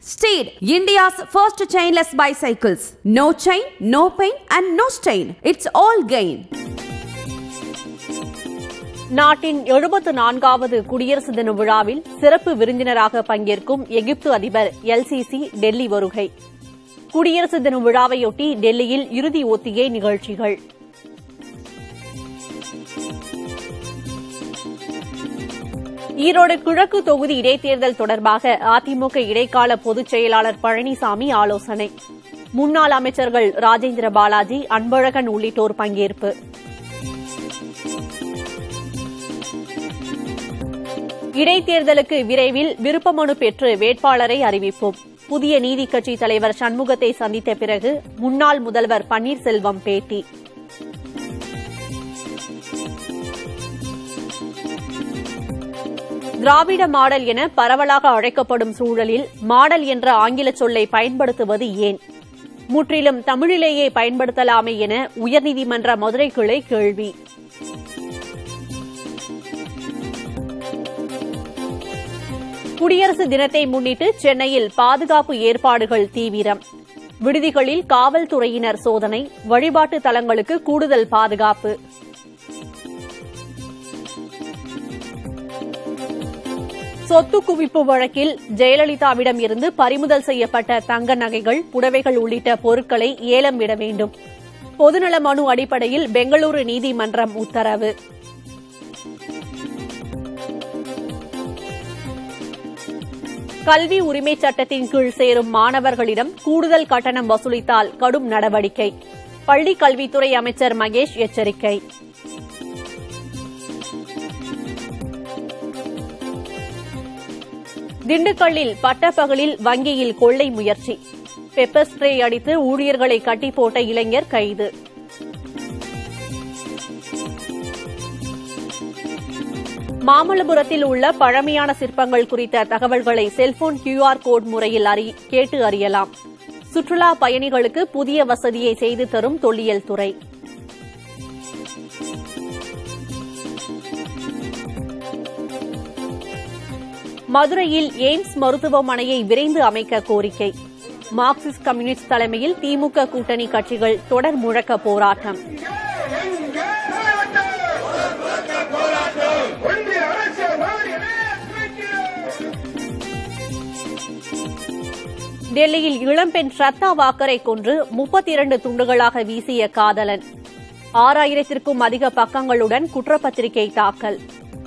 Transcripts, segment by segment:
Steed, India's first chainless bicycles. No chain, no pain, and no stain. It's all gain. நாட்டின் எழுபத்து நான்காவது குடியரசு தின விழாவில் சிறப்பு விருந்தினராக பங்கேற்கும் எகிப்து அதிபர் எல்சிசி டெல்லி வருகை குடியரசு தின விழாவையொட்டி டெல்லியில் இறுதி ஒத்திகை நிகழ்ச்சிகள் ஈரோடு கிழக்கு தொகுதி இடைத்தேர்தல் தொடர்பாக அதிமுக இடைக்கால பொதுச் செயலாளர் பழனிசாமி ஆலோசனை முன்னாள் அமைச்சர்கள் ராஜேந்திர பாலாஜி அன்பழகன் உள்ளிட்டோர் பங்கேற்பு இடைத்தேர்தலுக்கு விரைவில் விருப்பமனு பெற்று வேட்பாளரை அறிவிப்போம் புதிய நீதி கட்சி தலைவர் சண்முகத்தை சந்தித்த பிறகு முன்னாள் முதல்வர் பன்னீர்செல்வம் பேட்டி திராவிட மாடல் என பரவலாக அழைக்கப்படும் சூழலில் மாடல் என்ற ஆங்கில சொல்லை பயன்படுத்துவது ஏன் முற்றிலும் தமிழிலேயே பயன்படுத்தலாமே என உயர்நீதிமன்ற மதுரை கிளை கேள்வி குடியரசு தினத்தை முன்னிட்டு சென்னையில் பாதுகாப்பு ஏற்பாடுகள் தீவிரம் விடுதிகளில் காவல்துறையினர் சோதனை வழிபாட்டு தலங்களுக்கு கூடுதல் பாதுகாப்பு சொத்து குவிப்பு வழக்கில் ஜெயலலிதாவிடம் இருந்து பறிமுதல் செய்யப்பட்ட தங்க நகைகள் புடவைகள் உள்ளிட்ட பொருட்களை ஏலம் விட வேண்டும் பொதுநல மனு அடிப்படையில் பெங்களூரு நீதிமன்றம் உத்தரவு கல்வி உரிமைச் சட்டத்தின் கீழ் சேரும் மாணவர்களிடம் கூடுதல் கட்டணம் வசூலித்தால் கடும் நடவடிக்கை பள்ளிக் கல்வித்துறை அமைச்சர் மகேஷ் எச்சரிக்கை திண்டுக்கல்லில் பட்டப்பகலில் வங்கியில் கொள்ளை முயற்சி பெப்பர் ஸ்ப்ரே அடித்து ஊழியர்களை கட்டி போட்ட இளைஞர் கைது மாமல்லபுரத்தில் உள்ள பழமையான சிற்பங்கள் குறித்த தகவல்களை செல்போன் கியூஆர் கோட் முறையில் அறி கேட்டு அறியலாம் சுற்றுலா பயணிகளுக்கு புதிய வசதியை செய்து தரும் தொல்லியல் துறை மதுரையில் எய்ம்ஸ் மருத்துவமனையை விரைந்து அமைக்க கோரிக்கை மார்க்சிஸ்ட் கம்யூனிஸ்ட் தலைமையில் திமுக கூட்டணி கட்சிகள் தொடர் முழக்க போராட்டம் ஒன்றிய அரசு மாறியது டெல்லியில் இளம்பெண் ஸ்ரத்தா வாக்கரை கொன்று முப்பத்தி இரண்டு துண்டுகளாக வீசிய காதலன் ஆறாயிரத்திற்கும் அதிக பக்கங்களுடன் குற்றப்பத்திரிகை தாக்கல்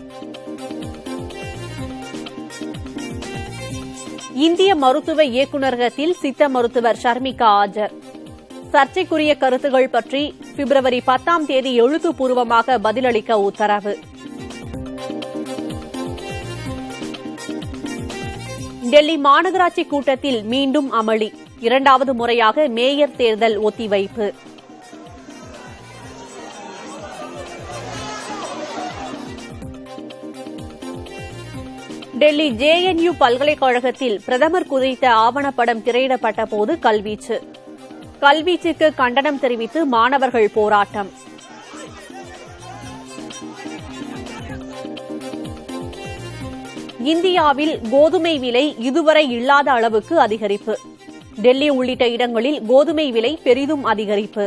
இந்திய மருத்துவ இயக்குநரகத்தில் சித்த மருத்துவர் ஷர்மிகா ஆஜர் சர்ச்சைக்குரிய கருத்துகள் பற்றி பிப்ரவரி பத்தாம் தேதி எழுத்துப்பூர்வமாக பதிலளிக்க உத்தரவு டெல்லி மாநகராட்சி கூட்டத்தில் மீண்டும் அமளி இரண்டாவது முறையாக மேயர் தேர்தல் ஒத்திவைப்பு டெல்லி ஜேஎன்யூ பல்கலைக்கழகத்தில் பிரதமர் குறித்த ஆவணப்படம் திரையிடப்பட்ட போது கல்வீச்சு கல்வீச்சுக்கு கண்டனம் தெரிவித்து மாணவர்கள் போராட்டம் இந்தியாவில் கோதுமை விலை இதுவரை இல்லாத அளவுக்கு அதிகரிப்பு டெல்லி உள்ளிட்ட இடங்களில் கோதுமை விலை பெரிதும் அதிகரிப்பு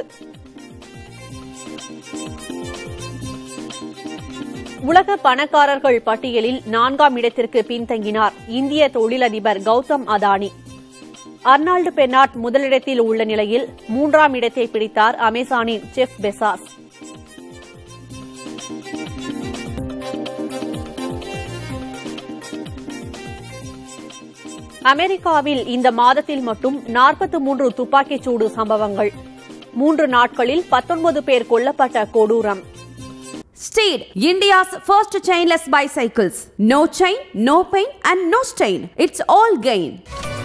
உலக பணக்காரர்கள் பட்டியலில் நான்காம் இடத்திற்கு பின்தங்கினார் இந்திய தொழிலதிபர் கௌதம் அதானி அர்னால்டு பென்னாட் முதலிடத்தில் உள்ள நிலையில் மூன்றாம் இடத்தை பிடித்தார் அமேசானின் ஜெஃப் பெசாஸ் அமெரிக்காவில் இந்த மாதத்தில் மட்டும் நாற்பத்தி மூன்று துப்பாக்கிச்சூடு சம்பவங்கள் மூன்று நாட்களில் பத்தொன்பது பேர் கொல்லப்பட்ட கொடூரம் Steed, India's first chainless bicycles. No chain, no pain, and no stain. It's all gain.